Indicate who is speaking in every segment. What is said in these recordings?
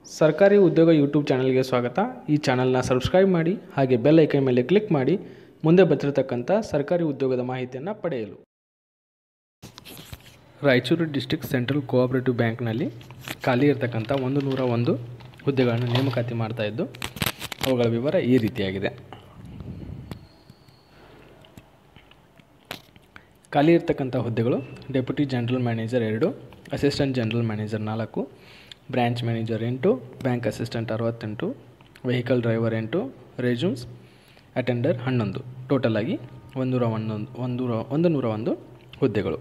Speaker 1: ಸರ್ಕಾರಿ ಉದ್ಯೋಗ ಯೂಟ್ಯೂಬ್ ಚಾನಲ್ಗೆ ಸ್ವಾಗತ ಈ ಚಾನಲ್ನ ಸಬ್ಸ್ಕ್ರೈಬ್ ಮಾಡಿ ಹಾಗೆ ಬೆಲ್ ಐಕನ್ ಮೇಲೆ ಕ್ಲಿಕ್ ಮಾಡಿ ಮುಂದೆ ಬರ್ತಿರತಕ್ಕಂಥ ಸರ್ಕಾರಿ ಉದ್ಯೋಗದ ಮಾಹಿತಿಯನ್ನು ಪಡೆಯಲು ರಾಯಚೂರು ಡಿಸ್ಟಿಕ್ ಸೆಂಟ್ರಲ್ ಕೋಆಪರೇಟಿವ್ ಬ್ಯಾಂಕ್ನಲ್ಲಿ ಖಾಲಿ ಇರತಕ್ಕಂಥ ಒಂದು ನೂರ ಒಂದು ಹುದ್ದೆಗಳನ್ನು ನೇಮಕಾತಿ ಮಾಡ್ತಾ ಇದ್ದು ಅವುಗಳ ವಿವರ ಈ ರೀತಿಯಾಗಿದೆ ಖಾಲಿ ಇರ್ತಕ್ಕಂಥ ಹುದ್ದೆಗಳು ಡೆಪ್ಯೂಟಿ ಜನರಲ್ ಮ್ಯಾನೇಜರ್ ಎರಡು ಅಸಿಸ್ಟೆಂಟ್ ಜನರಲ್ ಮ್ಯಾನೇಜರ್ ನಾಲ್ಕು ಬ್ರ್ಯಾಂಚ್ ಮ್ಯಾನೇಜರ್ ಎಂಟು ಬ್ಯಾಂಕ್ ಅಸಿಸ್ಟೆಂಟ್ ಅರವತ್ತೆಂಟು ವೆಹಿಕಲ್ ಡ್ರೈವರ್ ಎಂಟು ರೆಜ್ಯೂಮ್ಸ್ ಅಟೆಂಡರ್ ಹನ್ನೊಂದು ಟೋಟಲ್ ಆಗಿ ಒಂದೂರ ಹನ್ನೊಂದು ಒಂದೂರ ಒಂದು ನೂರ ಒಂದು ಹುದ್ದೆಗಳು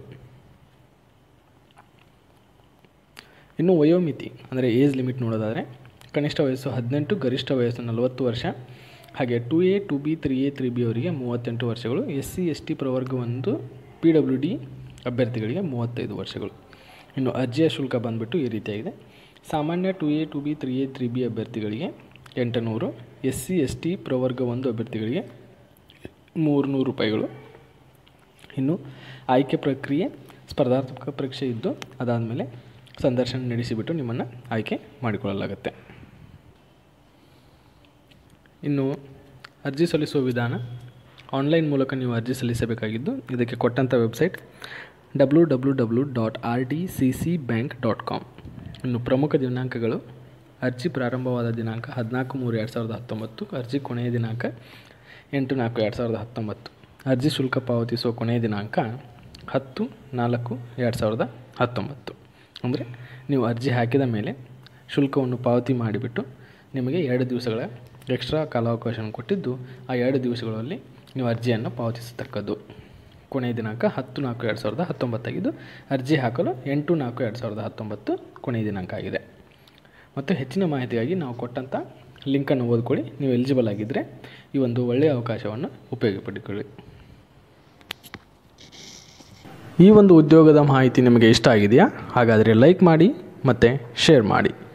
Speaker 1: ಇನ್ನು ವಯೋಮಿತಿ ಅಂದರೆ ಏಜ್ ಲಿಮಿಟ್ ನೋಡೋದಾದರೆ ಕನಿಷ್ಠ ವಯಸ್ಸು ಹದಿನೆಂಟು ಗರಿಷ್ಠ ವಯಸ್ಸು ನಲವತ್ತು ವರ್ಷ ಹಾಗೆ two A two B three A three B ಅವರಿಗೆ ಮೂವತ್ತೆಂಟು ವರ್ಷಗಳು ಎಸ್ ಸಿ ಎಸ್ ಟಿ ಪ್ರವರ್ಗ ಒಂದು ಪಿ ಡಬ್ಲ್ಯೂ ಡಿ ಅಭ್ಯರ್ಥಿಗಳಿಗೆ ಮೂವತ್ತೈದು ವರ್ಷಗಳು ಇನ್ನು ಅರ್ಜಿಯ ಶುಲ್ಕ ಬಂದುಬಿಟ್ಟು ಈ ರೀತಿಯಾಗಿದೆ ಸಾಮಾನ್ಯ two A two B three A three B ಅಭ್ಯರ್ಥಿಗಳಿಗೆ ಎಂಟುನೂರು ಎಸ್ ಸಿ ಎಸ್ ಟಿ ಪ್ರವರ್ಗ ಒಂದು ಅಭ್ಯರ್ಥಿಗಳಿಗೆ ಮೂರುನೂರು ರೂಪಾಯಿಗಳು ಇನ್ನು ಆಯ್ಕೆ ಪ್ರಕ್ರಿಯೆ ಸ್ಪರ್ಧಾತ್ಮಕ ಪರೀಕ್ಷೆ ಇದ್ದು ಅದಾದಮೇಲೆ ಸಂದರ್ಶನ ನಡೆಸಿಬಿಟ್ಟು ನಿಮ್ಮನ್ನು ಆಯ್ಕೆ ಮಾಡಿಕೊಳ್ಳಲಾಗುತ್ತೆ ಇನ್ನು ಅರ್ಜಿ ಸಲ್ಲಿಸುವ ವಿಧಾನ ಆನ್ಲೈನ್ ಮೂಲಕ ನೀವು ಅರ್ಜಿ ಸಲ್ಲಿಸಬೇಕಾಗಿದ್ದು ಇದಕ್ಕೆ ಕೊಟ್ಟಂಥ website W W W dot R D C C bank dot com ಇನ್ನು ಪ್ರಮುಖ ದಿನಾಂಕಗಳು ಅರ್ಜಿ ಪ್ರಾರಂಭವಾದ ದಿನಾಂಕ ಹದಿನಾಲ್ಕು ಮೂರು ಎರಡು ಸಾವಿರದ ಹತ್ತೊಂಬತ್ತು ಅರ್ಜಿ ಕೊನೆಯ ದಿನಾಂಕ ಎಂಟು ನಾಲ್ಕು ಎರಡು ಸಾವಿರದ ಹತ್ತೊಂಬತ್ತು ಅರ್ಜಿ ಶುಲ್ಕ ಪಾವತಿಸುವ ಕೊನೆಯ ದಿನಾಂಕ ಹತ್ತು ನಾಲ್ಕು ಎರಡು ಸಾವಿರದ ಹತ್ತೊಂಬತ್ತು ಅಂದರೆ ನೀವು ಅರ್ಜಿ ಹಾಕಿದ ಮೇಲೆ ಶುಲ್ಕವನ್ನು ಪಾವತಿ ಮಾಡಿಬಿಟ್ಟು ನಿಮಗೆ ಎರಡು ದಿವಸಗಳ ಎಕ್ಸ್ಟ್ರಾ ಕಾಲಾವಕಾಶವನ್ನು ಕೊಟ್ಟಿದ್ದು ಆ ಎರಡು ದಿವಸಗಳಲ್ಲಿ ನೀವು ಅರ್ಜಿಯನ್ನು ಪಾವತಿಸತಕ್ಕದ್ದು ಕೊನೆಯ ದಿನಾಂಕ ಹತ್ತು ನಾಲ್ಕು ಎರಡು ಸಾವಿರದ ಹತ್ತೊಂಬತ್ತಾಗಿದ್ದು ಅರ್ಜಿ ಹಾಕಲು ಎಂಟು ನಾಲ್ಕು ಎರಡು ಸಾವಿರದ ಹತ್ತೊಂಬತ್ತು ಕೊನೆಯ ದಿನಾಂಕ ಆಗಿದೆ ಮತ್ತು ಹೆಚ್ಚಿನ ಮಾಹಿತಿಗಾಗಿ ನಾವು ಕೊಟ್ಟಂಥ ಲಿಂಕನ್ನು ಓದ್ಕೊಳ್ಳಿ ನೀವು ಎಲಿಜಿಬಲ್ ಆಗಿದ್ದರೆ ಈ ಒಂದು ಒಳ್ಳೆಯ ಅವಕಾಶವನ್ನು ಉಪಯೋಗ ಪಡಿಕೊಳ್ಳಿ ಈ ಒಂದು ಉದ್ಯೋಗದ ಮಾಹಿತಿ ನಿಮಗೆ ಇಷ್ಟ ಆಗಿದೆಯಾ ಹಾಗಾದರೆ ಲೈಕ್ ಮಾಡಿ ಮತ್ತು ಶೇರ್ ಮಾಡಿ